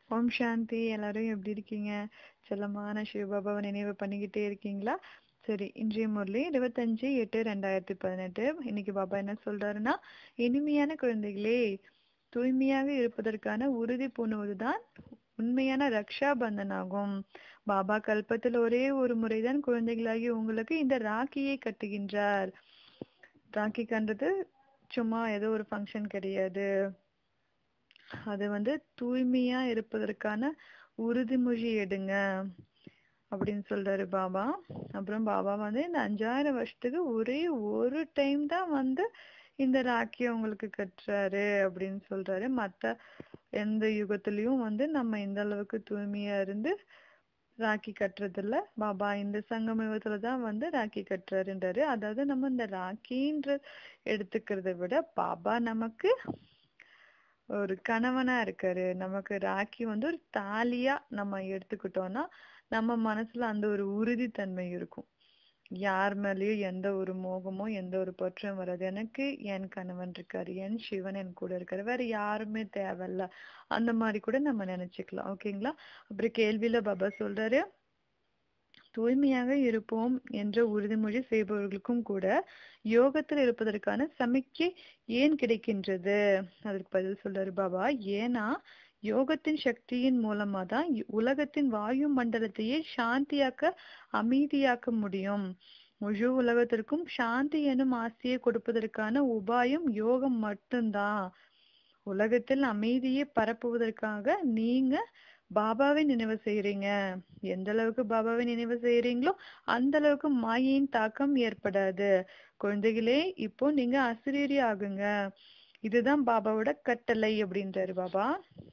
ஓம் சாந்தி எல்லாரும் எப்படி இருக்கீங்க செல்லமான சிவபாபாவை நினைவு பண்ணிக்கிட்டே இருக்கீங்களா சரி இன்றைய முரளி இருபத்தஞ்சு எட்டு ரெண்டாயிரத்தி பதினெட்டு இன்னைக்கு பாபா என்ன சொல்றாருன்னா இனிமையான குழந்தைகளே தூய்மையாக இருப்பதற்கான உறுதி பூணுவதுதான் உண்மையான ரக்ஷா பந்தன் ஆகும் பாபா கல்பத்தில் ஒரே ஒரு முறைதான் குழந்தைகளாகி உங்களுக்கு இந்த ராக்கியை கட்டுகின்றார் ராக்கி கன்றது சும்மா ஏதோ ஒரு ஃபங்க்ஷன் கிடையாது அது வந்து தூய்மையா இருப்பதற்கான உறுதிமொழி எடுங்க அப்படின்னு சொல்றாரு பாபா அப்புறம் பாபா வந்து இந்த அஞ்சாயிரம் வருஷத்துக்கு ஒரே ஒரு டைம் தான் வந்து இந்த ராக்கியை உங்களுக்கு கட்டுறாரு அப்படின்னு சொல்றாரு மத்த எந்த யுகத்திலயும் வந்து நம்ம இந்த அளவுக்கு தூய்மையா இருந்து ராக்கி கட்டுறதில்ல பாபா இந்த சங்கம் யுகத்துல தான் வந்து ராக்கி கட்டுறாருன்றாரு அதாவது நம்ம இந்த ராக்கின்ற எடுத்துக்கிறத விட பாபா நமக்கு ஒரு கணவனா இருக்காரு நமக்கு ராக்கி வந்து ஒரு தாலியா நம்ம எடுத்துக்கிட்டோம்னா நம்ம மனசுல அந்த ஒரு உறுதித்தன்மை இருக்கும் யார் மேலயும் எந்த ஒரு மோகமோ எந்த ஒரு பற்றும் வராது எனக்கு என் கணவன் இருக்காரு என் சிவன் என் கூட இருக்காரு வேற யாருமே தேவையில்ல அந்த மாதிரி கூட நம்ம நினைச்சுக்கலாம் ஓகேங்களா அப்புறம் கேள்வியில பாபா சொல்றாரு தூய்மையாக இருப்போம் என்ற உறுதிமொழி செய்பவர்களுக்கும் கூட யோகத்தில் இருப்பதற்கான சமிக்கை ஏன் கிடைக்கின்றது அதற்கு பதில் சொல்றாரு பாபா ஏன்னா யோகத்தின் சக்தியின் மூலமா தான் உலகத்தின் வாயு மண்டலத்தையே சாந்தியாக்க அமைதியாக்க முடியும் முழு உலகத்திற்கும் சாந்தி எனும் ஆசையை கொடுப்பதற்கான உபாயம் யோகம் மட்டும்தான் உலகத்தில் அமைதியை பரப்புவதற்காக நீங்க பாபாவை நினைவு செய்யறீங்க எந்த அளவுக்கு பாபாவை நினைவு செய்யறீங்களோ அந்த அளவுக்கு மாயையின் தாக்கம் ஏற்படாது குழந்தைகளே இப்போ நீங்க அசிரியரி ஆகுங்க இதுதான் பாபாவோட கட்டளை அப்படின்றாரு பாபா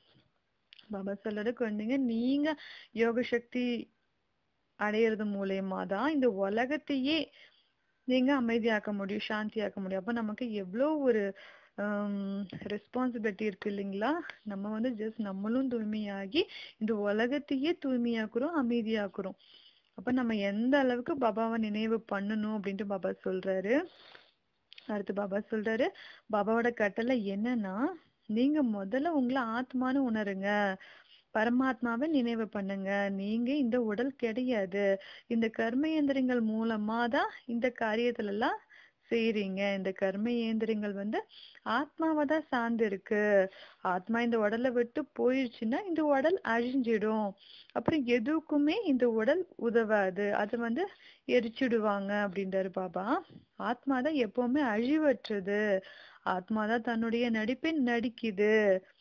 பாபா சொல்றது குழந்தைங்க நீங்க யோக சக்தி அடையிறது மூலயமா தான் இந்த உலகத்தையே நீங்க அமைதியாக்க முடியும் சாந்தியாக்க முடியும் அப்ப நமக்கு எவ்வளவு ஒரு ரெஸ்பான்சிபிலிட்டி இருக்கு இல்லைங்களா நம்ம வந்து ஜஸ்ட் நம்மளும் தூய்மையாகி இந்த உலகத்தையே தூய்மையாக்குறோம் அமைதியாக்குறோம் அப்ப நம்ம எந்த அளவுக்கு பாபாவை நினைவு பண்ணணும் அப்படின்ட்டு பாபா சொல்றாரு அடுத்து பாபா சொல்றாரு பாபாவோட கட்டளை என்னன்னா நீங்க முதல்ல உங்களை ஆத்மானு உணருங்க பரமாத்மாவை நினைவு பண்ணுங்க நீங்க இந்த உடல் கிடையாது இந்த கர்ம இயந்திரங்கள் மூலமா தான் இந்த காரியத்துல எல்லாம் செய்யறீங்க இந்த கர்ம இயந்திரங்கள் வந்து ஆத்மாவை தான் சார்ந்து இருக்கு ஆத்மா இந்த உடலை விட்டு போயிடுச்சுன்னா இந்த உடல் அழிஞ்சிடும் அப்புறம் எதுக்குமே இந்த உடல் உதவாது அது வந்து எரிச்சிடுவாங்க அப்படின்றாரு பாபா ஆத்மா தான் எப்பவுமே அழிவற்றது ஆத்மா தான் தன்னுடைய நடிப்பை நடிக்குது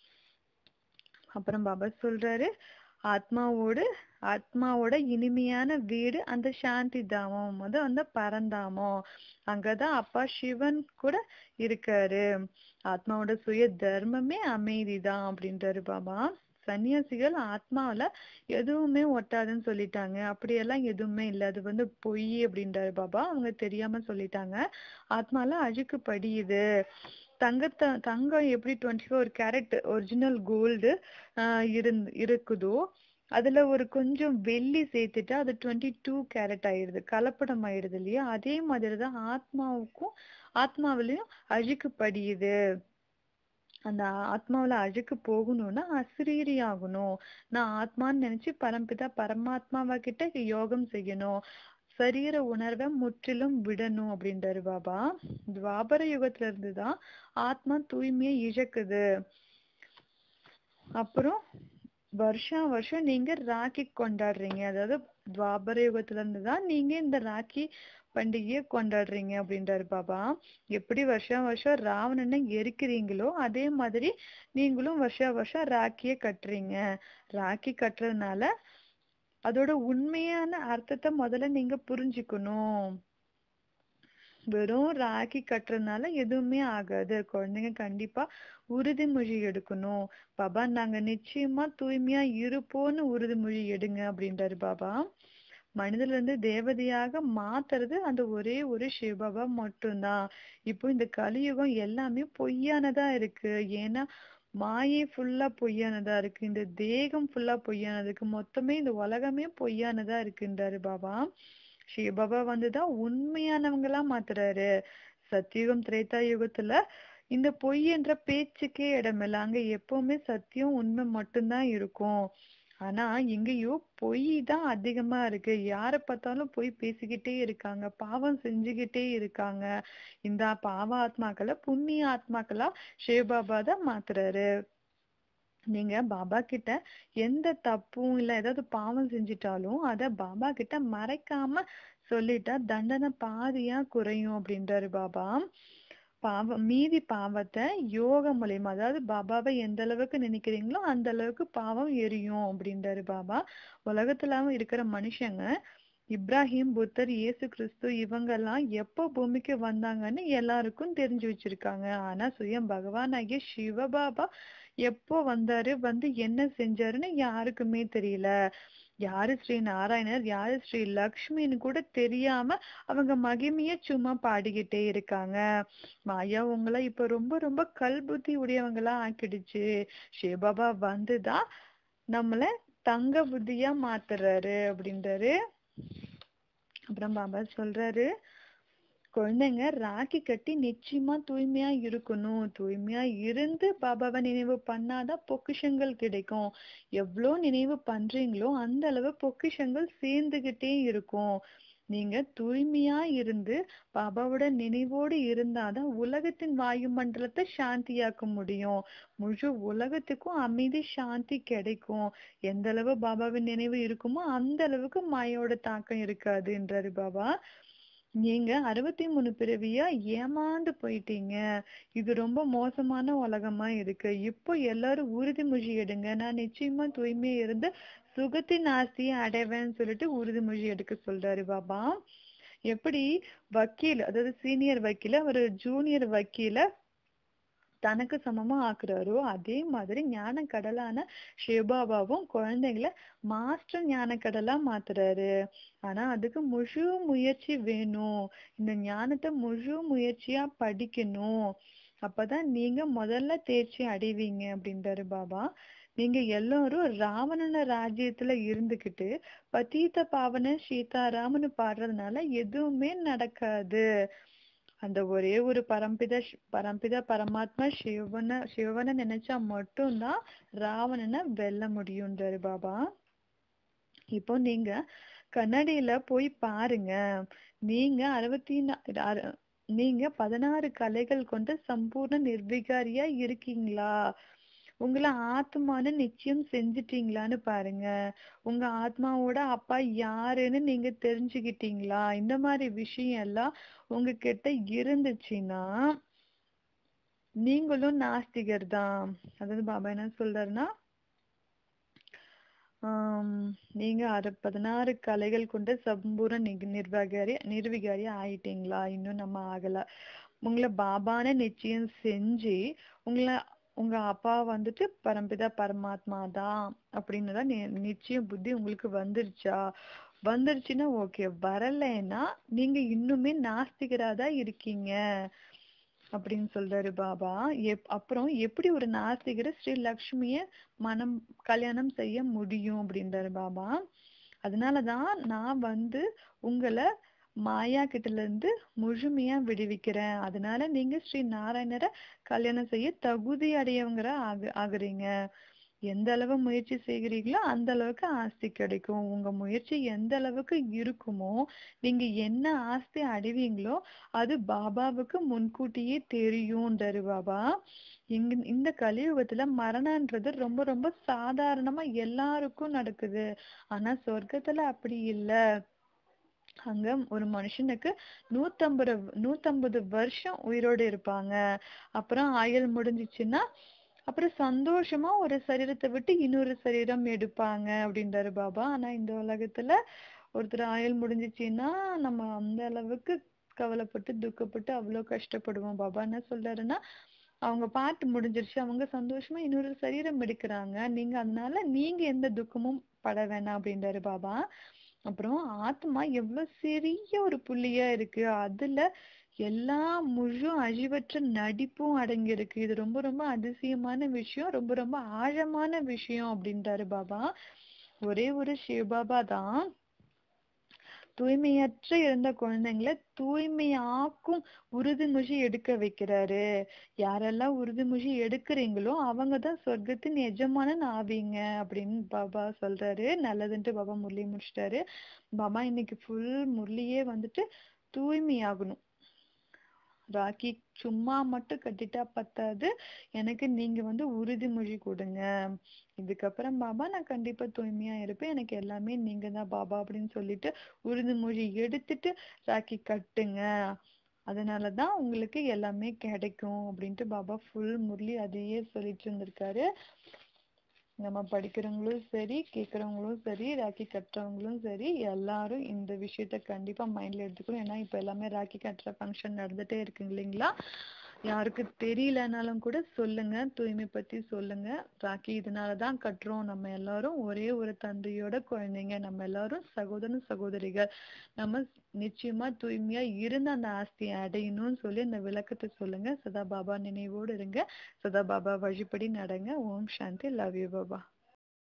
அப்புறம் பாபா சொல்றாரு ஆத்மாவோடு ஆத்மாவோட இனிமையான வீடு அந்த சாந்தி தாமம் அது வந்து பரந்தாமம் அங்கதான் அப்பா சிவன் கூட இருக்காரு ஆத்மாவோட சுய தர்மமே அமைதி தான் அப்படின்றாரு பாபா சன்னியாசிகள் ஆத்மாவில எதுவுமே ஒட்டாதுன்னு சொல்லிட்டாங்க அப்படியெல்லாம் எதுவுமே இல்லை அது வந்து பொய் அப்படின்றாரு பாபா அவங்க தெரியாம சொல்லிட்டாங்க ஆத்மால அழுக்கு படியுது தங்கத்தை தங்கம் எப்படி twenty four carat original gold இருந்து இருக்குதோ அதுல ஒரு கொஞ்சம் வெள்ளி சேர்த்துட்டா அது டுவெண்ட்டி டூ கேரட் ஆயிடுது கலப்படம் ஆயிடுது இல்லையா அதே மாதிரிதான் ஆத்மாவுக்கும் ஆத்மாவிலையும் அழுக்கு படியுது அந்த ஆத்மாவில அழுக்கு போகணும்னா அசிரீரி ஆகணும் நான் ஆத்மான்னு நினைச்சு பரம்பிதா பரமாத்மாவா கிட்ட யோகம் செய்யணும் சரீர உணர்வை முற்றிலும் விடணும் அப்படின்றாரு பாபா துவாபர யுகத்துல இருந்துதான் ஆத்மா தூய்மையை இழக்குது அப்புறம் வருஷம் வருஷம் நீங்க ராக்கி கொண்டாடுறீங்க அதாவது துவாபர யுகத்துல இருந்து தான் நீங்க இந்த ராக்கி பண்டிகையை கொண்டாடுறீங்க அப்படின்றாரு பாபா எப்படி வருஷம் வருஷம் ராவணனை எரிக்கிறீங்களோ அதே மாதிரி நீங்களும் வருஷம் வருஷம் ராக்கிய கட்டுறீங்க ராக்கி கட்டுறதுனால அதோட உண்மையான அர்த்தத்தை முதல்ல நீங்க புரிஞ்சுக்கணும் வெறும் ராக்கி கட்டுறதுனால எதுவுமே ஆகாது குழந்தைங்க கண்டிப்பா உறுதிமொழி எடுக்கணும் பாபா நாங்க நிச்சயமா தூய்மையா இருப்போம்னு உறுதிமொழி எடுங்க அப்படின்றாரு பாபா மனிதர்ல இருந்து தேவதையாக மாத்துறது அந்த ஒரே ஒரு சிவபாபா மட்டும்தான் இப்போ இந்த கலியுகம் எல்லாமே பொய்யானதா இருக்கு ஏன்னா மாயை ஃபுல்லா பொய்யானதா இருக்கு இந்த தேகம் ஃபுல்லா பொய்யானதுக்கு மொத்தமே இந்த உலகமே பொய்யானதா இருக்குன்றாரு பாபா சிவபாபா வந்துதான் உண்மையானவங்களா மாத்துறாரு சத்தியுகம் திரேதா யுகத்துல இந்த பொய் என்ற பேச்சுக்கே இடமில்ல அங்க எப்பவுமே சத்தியம் உண்மை மட்டும்தான் இருக்கும் ஆனா எங்கேயோ பொய் தான் அதிகமா இருக்கு யார பார்த்தாலும் பொய் பேசிக்கிட்டே இருக்காங்க பாவம் செஞ்சுக்கிட்டே இருக்காங்க இந்த பாவ ஆத்மாக்களை புண்ணிய ஆத்மாக்களா சிவபாபா தான் மாத்துறாரு நீங்க பாபா கிட்ட எந்த தப்பும் இல்ல ஏதாவது பாவம் செஞ்சிட்டாலும் அத பாபா கிட்ட மறைக்காம சொல்லிட்டா தண்டனை பாதியா குறையும் அப்படின்றாரு பாபா பாவம் மீதி பாவத்தை யோக மூலியமா அதாவது பாபாவை எந்த அளவுக்கு நினைக்கிறீங்களோ அந்த அளவுக்கு பாவம் எரியும் அப்படின்றாரு பாபா உலகத்துல இருக்கிற மனுஷங்க இப்ராஹிம் புத்தர் இயேசு கிறிஸ்து இவங்கெல்லாம் எப்போ பூமிக்கு வந்தாங்கன்னு எல்லாருக்கும் தெரிஞ்சு வச்சிருக்காங்க ஆனா சுயம் பகவான் ஆகிய சிவபாபா எப்போ வந்தாரு வந்து என்ன செஞ்சாருன்னு யாருக்குமே தெரியல யாரு ஸ்ரீ நாராயணர் யாரு ஸ்ரீ லக்ஷ்மின்னு கூட தெரியாம அவங்க மகிமைய சும்மா பாடிக்கிட்டே இருக்காங்க மாயா உங்களை இப்ப ரொம்ப ரொம்ப கல் புத்தி உடையவங்களா ஆக்கிடுச்சு சிவபாபா வந்துதான் நம்மள தங்க புத்தியா மாத்துறாரு அப்படின்றாரு அப்புறம் பாபா சொல்றாரு குழந்தைங்க ராக்கி கட்டி நிச்சயமா தூய்மையா இருக்கணும் தூய்மையா இருந்து பாபாவை நினைவு பண்ணாதான் பொக்கிஷங்கள் கிடைக்கும் எவ்வளோ நினைவு பண்றீங்களோ அந்த அளவு பொக்கிஷங்கள் சேர்ந்துகிட்டே இருக்கும் நீங்க தூய்மையா இருந்து பாபாவோட நினைவோடு இருந்தாதான் உலகத்தின் வாயுமண்டலத்தை சாந்தியாக்க முடியும் முழு உலகத்துக்கும் அமைதி சாந்தி கிடைக்கும் எந்த அளவு பாபாவின் நினைவு இருக்குமோ அந்த அளவுக்கு மாயோட தாக்கம் இருக்காதுன்றாரு பாபா நீங்க அறுபத்தி மூணு பிறவியா ஏமாந்து போயிட்டீங்க இது ரொம்ப மோசமான உலகமா இருக்கு இப்போ எல்லாரும் உறுதிமொழி எடுங்க நான் நிச்சயமா தூய்மையா இருந்து சுகத்தின் ஆஸ்தியை அடைவேன்னு சொல்லிட்டு உறுதிமொழி எடுக்க சொல்றாரு பாபா எப்படி வக்கீல் அதாவது சீனியர் வக்கீல ஒரு ஜூனியர் வக்கீல தனக்கு சமமா ஆக்குறாரோ அதே மாதிரி ஞான கடலான சிவபாபாவும் குழந்தைங்கள மாஸ்டர் ஞான கடலா மாத்துறாரு ஆனா அதுக்கு முழு முயற்சி வேணும் இந்த ஞானத்தை முழு முயற்சியா படிக்கணும் அப்பதான் நீங்க முதல்ல தேர்ச்சி அடைவீங்க அப்படின்றாரு பாபா நீங்க எல்லாரும் ராவணன ராஜ்யத்துல இருந்துகிட்டு பதீத பாவன சீதாராமன்னு பாடுறதுனால எதுவுமே நடக்காது அந்த ஒரே ஒரு பரம்பித பரம்பித பரமாத்மா சிவன சிவனை நினைச்சா மட்டும்தான் ராவணனை வெல்ல முடியும்ன்றாரு பாபா இப்போ நீங்க கண்ணாடியில போய் பாருங்க நீங்க அறுபத்தி நீங்க பதினாறு கலைகள் கொண்ட சம்பூர்ண நிர்விகாரியா இருக்கீங்களா உங்களை ஆத்மான்னு நிச்சயம் செஞ்சிட்டீங்களான்னு பாருங்க உங்க ஆத்மாவோட அப்பா யாருன்னு நீங்க தெரிஞ்சுக்கிட்டீங்களா இந்த மாதிரி விஷயம் எல்லாம் உங்ககிட்ட இருந்துச்சுன்னா நீங்களும் நாஸ்திகர் தான் அதாவது பாபா என்ன சொல்றாருன்னா ஆஹ் நீங்க அறு பதினாறு கலைகள் கொண்ட சம்பூர்ண நிர்வாகாரி நிர்விகாரி ஆயிட்டீங்களா இன்னும் நம்ம ஆகல உங்களை பாபான நிச்சயம் செஞ்சு உங்களை உங்க அப்பா வந்துட்டு பரம்பிதா பரமாத்மா தான் அப்படின்னு தான் நிச்சயம் புத்தி உங்களுக்கு வந்துருச்சா வந்துருச்சுன்னா ஓகே வரலைன்னா நீங்க இன்னுமே நாஸ்திகரா தான் இருக்கீங்க அப்படின்னு சொல்றாரு பாபா எப் அப்புறம் எப்படி ஒரு நாஸ்திகர் ஸ்ரீ லக்ஷ்மிய மனம் கல்யாணம் செய்ய முடியும் அப்படின்றாரு பாபா அதனாலதான் நான் வந்து உங்களை மாயா கிட்ட இருந்து முழுமையா விடுவிக்கிறேன் அதனால நீங்க ஸ்ரீ நாராயணரை கல்யாணம் செய்ய தகுதி அடையவங்கிற ஆகு ஆகுறீங்க எந்த அளவு முயற்சி செய்கிறீங்களோ அந்த அளவுக்கு ஆஸ்தி கிடைக்கும் உங்க முயற்சி எந்த அளவுக்கு இருக்குமோ நீங்க என்ன ஆஸ்தி அடைவீங்களோ அது பாபாவுக்கு முன்கூட்டியே தெரியும்ன்றாரு பாபா இங்க இந்த கலியுகத்துல மரணன்றது ரொம்ப ரொம்ப சாதாரணமா எல்லாருக்கும் நடக்குது ஆனா சொர்க்கத்துல அப்படி இல்லை அங்க ஒரு மனுஷனுக்கு நூத்தம்பது நூத்தம்பது வருஷம் உயிரோடு இருப்பாங்க அப்புறம் ஆயுள் முடிஞ்சிச்சுன்னா அப்புறம் சந்தோஷமா ஒரு சரீரத்தை விட்டு இன்னொரு சரீரம் எடுப்பாங்க அப்படின்றாரு பாபா ஆனா இந்த உலகத்துல ஒருத்தர் ஆயுள் முடிஞ்சிச்சுன்னா நம்ம அந்த அளவுக்கு கவலைப்பட்டு துக்கப்பட்டு அவ்வளவு கஷ்டப்படுவோம் பாபா என்ன சொல்றாருன்னா அவங்க பாட்டு முடிஞ்சிருச்சு அவங்க சந்தோஷமா இன்னொரு சரீரம் எடுக்கிறாங்க நீங்க அதனால நீங்க எந்த துக்கமும் பட வேணாம் அப்படின்றாரு பாபா அப்புறம் ஆத்மா எவ்வளவு சிறிய ஒரு புள்ளியா இருக்கு அதுல எல்லா முழு அழிவற்ற நடிப்பும் அடங்கி இருக்கு இது ரொம்ப ரொம்ப அதிசயமான விஷயம் ரொம்ப ரொம்ப ஆழமான விஷயம் அப்படின்றாரு பாபா ஒரே ஒரு சிவபாபா தான் தூய்மையற்ற இருந்த குழந்தைங்களை தூய்மையாக்கும் உறுதிமொழி எடுக்க வைக்கிறாரு யாரெல்லாம் உறுதிமொழி எடுக்கிறீங்களோ அவங்க தான் சொர்க்கத்தின் எஜமானன் ஆவீங்க அப்படின்னு பாபா சொல்றாரு நல்லதுன்ட்டு பாபா முரளி முடிச்சிட்டாரு பாபா இன்னைக்கு ஃபுல் முரளியே வந்துட்டு தூய்மையாகணும் ராக்கி சும்மா மட்டும் கட்டிட்டா பத்தாது எனக்கு நீங்க வந்து உறுதிமொழி கொடுங்க இதுக்கப்புறம் பாபா நான் கண்டிப்பா தூய்மையா இருப்பேன் எனக்கு எல்லாமே நீங்க தான் பாபா அப்படின்னு சொல்லிட்டு உறுதிமொழி எடுத்துட்டு ராக்கி கட்டுங்க அதனாலதான் உங்களுக்கு எல்லாமே கிடைக்கும் அப்படின்ட்டு பாபா ஃபுல் முரளி அதையே சொல்லிட்டு இருந்திருக்காரு நம்ம படிக்கிறவங்களும் சரி கேட்கறவங்களும் சரி ராக்கி கட்டுறவங்களும் சரி எல்லாரும் இந்த விஷயத்த கண்டிப்பா மைண்ட்ல எடுத்துக்கணும் ஏன்னா இப்ப எல்லாமே ராக்கி கட்டுற ஃபங்க்ஷன் நடந்துட்டே இருக்கு இல்லைங்களா யாருக்கு தெரியலனாலும் கூட சொல்லுங்க தூய்மை பத்தி சொல்லுங்க ராக்கி இதனாலதான் கட்டுறோம் நம்ம எல்லாரும் ஒரே ஒரு தந்தையோட குழந்தைங்க நம்ம எல்லாரும் சகோதரன் சகோதரிகள் நம்ம நிச்சயமா தூய்மையா இருந்து அந்த ஆஸ்தியை அடையணும்னு சொல்லி அந்த விளக்கத்தை சொல்லுங்க சதா பாபா நினைவோடு இருங்க சதா பாபா வழிபடி நடங்க ஓம் சாந்தி லவ் யூ பாபா